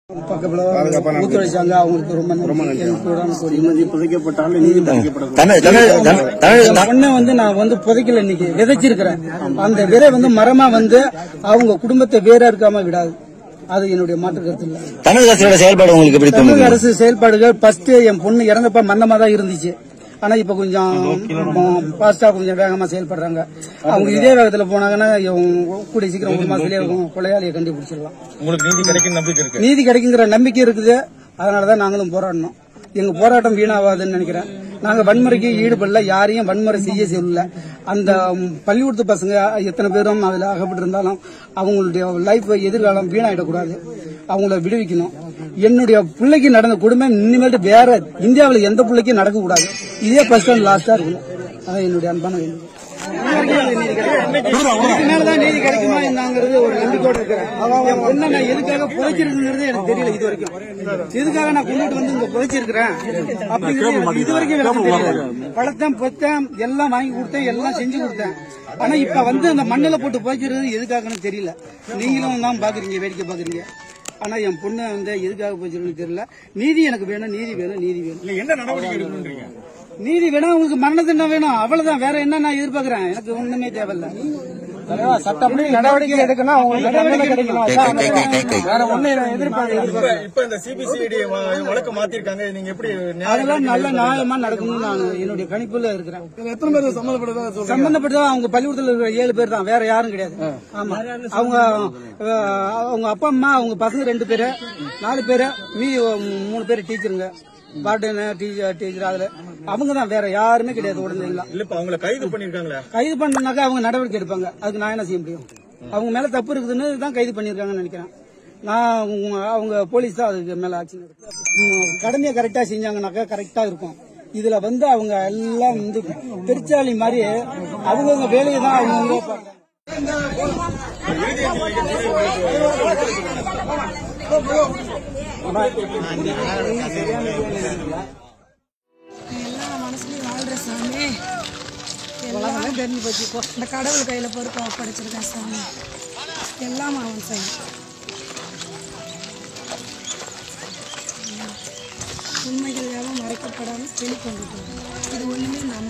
பக்கத்துல ஒத்துழைச்சாங்க அவங்களுக்கு ரொம்ப ரொம்ப எனக்கு கூடான கோடி நிம்மதி புதைக்கப்பட்டாலும் நீதி புதைக்கப்படக்கூடாது தமிழ் தமிழ் தமிழ் தமிழ் என் பொண்ணை வந்து நான் வந்து புதைக்கல இன்னைக்கு விதைச்சிருக்கிறேன் அந்த விதை வந்து மரமா வந்து அவங்க குடும்பத்தை வேற இருக்காம விடாது அது என்னுடைய மாற்று கருத்து இல்ல தமிழக அரசோட செயல்பாடு உங்களுக்கு எப்படி தமிழக தோணுது அரசு செயல்பாடுகள் ஃபர்ஸ்ட் என் பொண்ணு இறந்தப்ப மந்தமா தான் இருந்துச்சு ஆனா இப்ப கொஞ்சம் பாஸ்டா கொஞ்சம் வேகமா செயல்படுறாங்க அவங்க இதே வேகத்துல போனாங்கன்னா இவங்க கூடிய சீக்கிரம் ஒரு மாசத்துலயே அவங்க கொலையாளியை கண்டுபிடிச்சிடலாம் உங்களுக்கு நீதி கிடைக்கும் நம்பிக்கை இருக்கு நீதி கிடைக்குங்கிற நம்பிக்கை இருக்குது அதனாலதான் நாங்களும் போராடணும் எங்க போராட்டம் வீணாவாதுன்னு நினைக்கிறேன் நாங்க வன்முறைக்கு ஈடுபடல யாரையும் வன்முறை செய்ய சொல்லல அந்த ம், பள்ளிக்கூடத்து பசங்க எத்தனை பேரும் அதுல அகப்பட்டு இருந்தாலும் அவங்களுடைய லைஃப் எதிர்காலம் வீணாயிடக்கூடாது அவங்கள விடுவிக்கணும் என்னுடைய பிள்ளைக்கு நடந்த கொடுமை இனிமேட்டு வேற இந்தியாவில் எந்த பிள்ளைக்கும் நடக்க கூடாது இதே ஃபர்ஸ்ட் அண்ட் லாஸ்டா இருக்கணும் அதான் என்னுடைய அன்பான வேண்டுகோள் இதுக்கு மேலதான் நீதி கிடைக்குமா என்னங்கிறது ஒரு நம்பிக்கையோட இருக்கிறேன் என் பொண்ணை நான் எதுக்காக புதைச்சிருக்குங்கிறது எனக்கு தெரியல இது வரைக்கும் எதுக்காக நான் கொண்டுட்டு வந்து இங்க புதைச்சிருக்கிறேன் அப்படிங்கிறது எனக்கு இது வரைக்கும் எனக்கு தெரியல பழத்தேன் பொத்தேன் எல்லாம் வாங்கி கொடுத்தேன் எல்லாம் செஞ்சு கொடுத்தேன் ஆனா இப்ப வந்து அந்த மண்ணில போட்டு புதைச்சிருக்கிறது எதுக்காகன்னு தெரியல நீங்களும் தான் பாக்குறீங்க வேடிக்கை பாக்குறீங்க ஆனா என் பொண்ணை வந்து எதுக்காக போச்சிருக்குன்னு தெரியல நீதி எனக்கு வேணும் நீதி வேணும் நீதி வேணும் இல்ல என்ன நடவடிக்கை எடுக்கணும்ன்றீங்க நீதி வேணும் உங்களுக்கு மரண தண்டனை வேணும் அவ்வளவுதான் வேற என்ன நான் எதிர்பார்க்கிறேன் எனக்கு ஒண்ணுமே தேவையில்ல சட்டப்படி நடவடிக்கை எடுக்கணும் அவங்களுக்கு தண்டனை கிடைக்கணும் வேற ஒண்ணு எதிர்பார்க்க இப்ப இந்த சிபிசிஐடி வழக்கு மாத்திருக்காங்க நீங்க எப்படி நியாயம் அதெல்லாம் நல்ல நியாயமா நடக்கணும்னு நான் என்னுடைய கணிப்புல இருக்கிறேன் எத்தனை பேர் சம்மந்தப்பட்டதா சம்பந்தப்பட்டதா அவங்க பள்ளிக்கூடத்துல இருக்கிற ஏழு பேர் தான் வேற யாரும் கிடையாது ஆமா அவங்க அஹ், அவங்க அப்பா அம்மா அவங்க பசங்க ரெண்டு பேரு நாலு பேரு மீதி மூணு பேர் டீச்சருங்க வார்டன் டீச்சர் டீச்சர் அதுல அவங்க தான் வேற யாருமே கிடையாது உடனேங்களா இல்ல இப்ப அவங்கள கைது பண்ணிருக்காங்களே கைது பண்ணாக்கா அவங்க நடவடிக்கை எடுப்பாங்க அதுக்கு நான் என்ன செய்ய முடியும் அவங்க மேல தப்பு இருக்குதுன்னு தான் கைது பண்ணிருக்காங்கன்னு நினைக்கிறேன் நான் உங்க- அவங்க போலீஸ் தான் அதுக்கு மேல ஆக்ஷன் எடுக்கும் கடமையை கரெக்டா செஞ்சாங்கனாக்கா கரெக்டா இருக்கும் இதுல வந்து அவங்க எல்லாம் வந்து பெருச்சாளி மாதிரி அவங்கவுங்க வேலையை தான் அவங்க பார்க்கறாங்க. எல்லா மனசுலயும் வாழ்ற சாமி எல்லாம் தெரிஞ்சு போச்சு இப்போ இந்த கடவுள் கையில பொறுப்பை ஒப்படைச்சிருக்கேன் சாமி எல்லாம் அவன் செய்யும் உண்மைகள் எல்லாம் மறைக்கப்படாமல் வெளிக்கொண்டு போகும் இது ஒண்ணுமே நம்ம